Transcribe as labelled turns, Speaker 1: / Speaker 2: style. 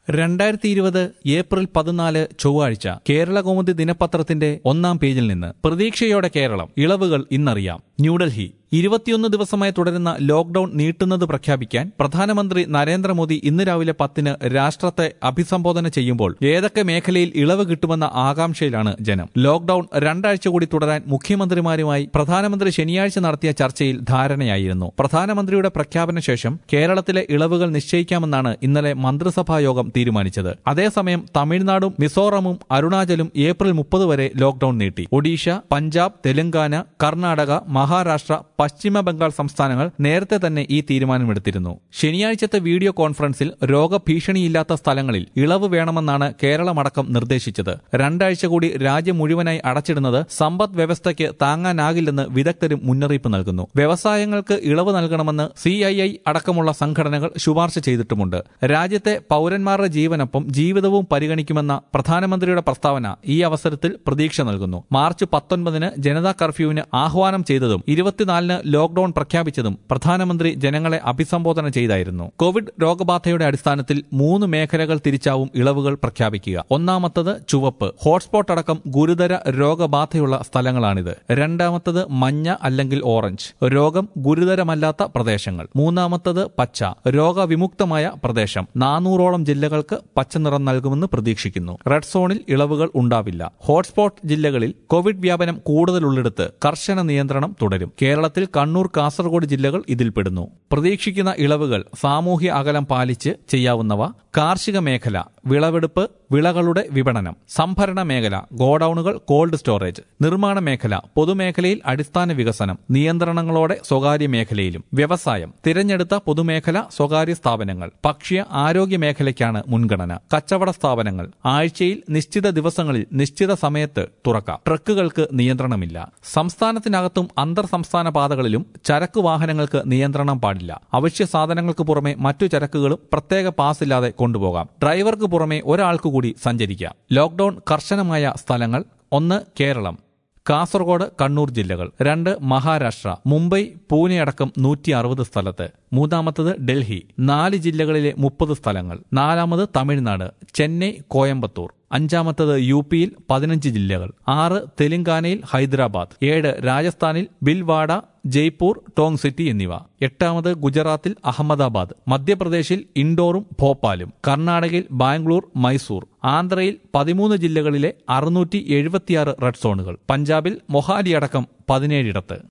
Speaker 1: രണ്ടായിരത്തി ഇരുപത് ഏപ്രിൽ പതിനാല് ചൊവ്വാഴ്ച കേരള കൗമുദി ദിനപത്രത്തിന്റെ ഒന്നാം പേജിൽ നിന്ന് പ്രതീക്ഷയോടെ കേരളം ഇളവുകൾ ഇന്നറിയാം ന്യൂഡൽഹി ഇരുപത്തിയൊന്ന് ദിവസമായി തുടരുന്ന ലോക്ഡൌൺ നീട്ടുന്നത് പ്രഖ്യാപിക്കാൻ പ്രധാനമന്ത്രി നരേന്ദ്രമോദി ഇന്ന് രാവിലെ പത്തിന് രാഷ്ട്രത്തെ അഭിസംബോധന ചെയ്യുമ്പോൾ ഏതൊക്കെ മേഖലയിൽ ഇളവ് കിട്ടുമെന്ന ആകാംക്ഷയിലാണ് ജനം ലോക്ഡൌൺ രണ്ടാഴ്ച കൂടി തുടരാൻ മുഖ്യമന്ത്രിമാരുമായി പ്രധാനമന്ത്രി ശനിയാഴ്ച നടത്തിയ ചർച്ചയിൽ ധാരണയായിരുന്നു പ്രധാനമന്ത്രിയുടെ പ്രഖ്യാപന ശേഷം കേരളത്തിലെ ഇളവുകൾ നിശ്ചയിക്കാമെന്നാണ് ഇന്നലെ മന്ത്രിസഭാ യോഗം തീരുമാനിച്ചത് അതേസമയം തമിഴ്നാടും മിസോറമും അരുണാചലും ഏപ്രിൽ മുപ്പത് വരെ ലോക്ഡൌൺ നീട്ടി ഒഡീഷ പഞ്ചാബ് തെലങ്കാന കർണാടക മഹാരാഷ്ട്ര പശ്ചിമ ബംഗാൾ സംസ്ഥാനങ്ങൾ നേരത്തെ തന്നെ ഈ തീരുമാനമെടുത്തിരുന്നു ശനിയാഴ്ചത്തെ വീഡിയോ കോൺഫറൻസിൽ രോഗഭീഷണിയില്ലാത്ത സ്ഥലങ്ങളിൽ ഇളവ് വേണമെന്നാണ് കേരളമടക്കം നിർദ്ദേശിച്ചത് രണ്ടാഴ്ച കൂടി രാജ്യം മുഴുവനായി അടച്ചിടുന്നത് സമ്പദ് വ്യവസ്ഥയ്ക്ക് താങ്ങാനാകില്ലെന്ന് വിദഗ്ധരും മുന്നറിയിപ്പ് നൽകുന്നു വ്യവസായങ്ങൾക്ക് ഇളവ് നൽകണമെന്ന് സി അടക്കമുള്ള സംഘടനകൾ ശുപാർശ ചെയ്തിട്ടുമുണ്ട് രാജ്യത്തെ പൌരന്മാരുടെ ജീവനൊപ്പം ജീവിതവും പരിഗണിക്കുമെന്ന പ്രധാനമന്ത്രിയുടെ പ്രസ്താവന ഈ അവസരത്തിൽ പ്രതീക്ഷ നൽകുന്നു മാർച്ച് പത്തൊൻപതിന് ജനതാ കർഫ്യൂവിന് ആഹ്വാനം ചെയ്തതും ഇരുപത്തിനാലിന് ലോക്ഡൌൺ പ്രഖ്യാപിച്ചതും പ്രധാനമന്ത്രി ജനങ്ങളെ അഭിസംബോധന ചെയ്തായിരുന്നു കോവിഡ് രോഗബാധയുടെ അടിസ്ഥാനത്തിൽ മൂന്ന് മേഖലകൾ തിരിച്ചാവും ഇളവുകൾ പ്രഖ്യാപിക്കുക ഒന്നാമത്തത് ചുവപ്പ് ഹോട്ട്സ്പോട്ട് അടക്കം ഗുരുതര രോഗബാധയുള്ള സ്ഥലങ്ങളാണിത് രണ്ടാമത്തത് മഞ്ഞ അല്ലെങ്കിൽ ഓറഞ്ച് രോഗം ഗുരുതരമല്ലാത്ത പ്രദേശങ്ങൾ മൂന്നാമത്തത് പച്ച രോഗവിമുക്തമായ പ്രദേശം നാനൂറോളം ജില്ലകൾക്ക് പച്ച നിറം നൽകുമെന്ന് പ്രതീക്ഷിക്കുന്നു റെഡ് സോണിൽ ഇളവുകൾ ഉണ്ടാവില്ല ഹോട്ട്സ്പോട്ട് ജില്ലകളിൽ കോവിഡ് വ്യാപനം കൂടുതലുള്ളിടത്ത് കർശന നിയന്ത്രണം തുടരും കേരളത്തിൽ കണ്ണൂർ കാസർഗോഡ് ജില്ലകൾ ഇതിൽപ്പെടുന്നു പ്രതീക്ഷിക്കുന്ന ഇളവുകൾ സാമൂഹ്യ അകലം പാലിച്ച് ചെയ്യാവുന്നവ കാർഷിക മേഖല വിളവെടുപ്പ് വിളകളുടെ വിപണനം സംഭരണ മേഖല ഗോഡൌണുകൾ കോൾഡ് സ്റ്റോറേജ് നിർമ്മാണ മേഖല പൊതുമേഖലയിൽ അടിസ്ഥാന വികസനം നിയന്ത്രണങ്ങളോടെ സ്വകാര്യ മേഖലയിലും വ്യവസായം തിരഞ്ഞെടുത്ത പൊതുമേഖല സ്വകാര്യ സ്ഥാപനങ്ങൾ ഭക്ഷ്യ ആരോഗ്യ മേഖലയ്ക്കാണ് മുൻഗണന കച്ചവട സ്ഥാപനങ്ങൾ ആഴ്ചയിൽ നിശ്ചിത ദിവസങ്ങളിൽ നിശ്ചിത സമയത്ത് തുറക്കാം ട്രക്കുകൾക്ക് നിയന്ത്രണമില്ല സംസ്ഥാനത്തിനകത്തും അന്തർ സംസ്ഥാന പാതകളിലും ചരക്ക് വാഹനങ്ങൾക്ക് നിയന്ത്രണം പാടില്ല അവശ്യ സാധനങ്ങൾക്ക് പുറമെ മറ്റു ചരക്കുകളും പ്രത്യേക പാസ് ഇല്ലാതെ കൊണ്ടുപോകാം ഡ്രൈവർക്ക് പുറമെ ഒരാൾക്ക് കൂടി സഞ്ചരിക്കാം ലോക്ഡൌൺ കർശനമായ സ്ഥലങ്ങൾ ഒന്ന് കേരളം കാസർഗോഡ് കണ്ണൂർ ജില്ലകൾ രണ്ട് മഹാരാഷ്ട്ര മുംബൈ പൂനെ അടക്കം നൂറ്റി അറുപത് സ്ഥലത്ത് മൂന്നാമത്തത് ഡൽഹി നാല് ജില്ലകളിലെ മുപ്പത് സ്ഥലങ്ങൾ നാലാമത് തമിഴ്നാട് ചെന്നൈ കോയമ്പത്തൂർ അഞ്ചാമത്തത് യു പിയിൽ പതിനഞ്ച് ജില്ലകൾ ആറ് തെലങ്കാനയിൽ ഹൈദരാബാദ് ഏഴ് രാജസ്ഥാനിൽ ബിൽവാഡ ജയ്പൂർ ടോങ് സിറ്റി എന്നിവ എട്ടാമത് ഗുജറാത്തിൽ അഹമ്മദാബാദ് മധ്യപ്രദേശിൽ ഇൻഡോറും ഭോപ്പാലും കർണാടകയിൽ ബാംഗ്ലൂർ മൈസൂർ ആന്ധ്രയിൽ പതിമൂന്ന് ജില്ലകളിലെ അറുന്നൂറ്റി എഴുപത്തിയാറ് റെഡ് സോണുകൾ പഞ്ചാബിൽ മൊഹാലി അടക്കം പതിനേഴിടത്ത്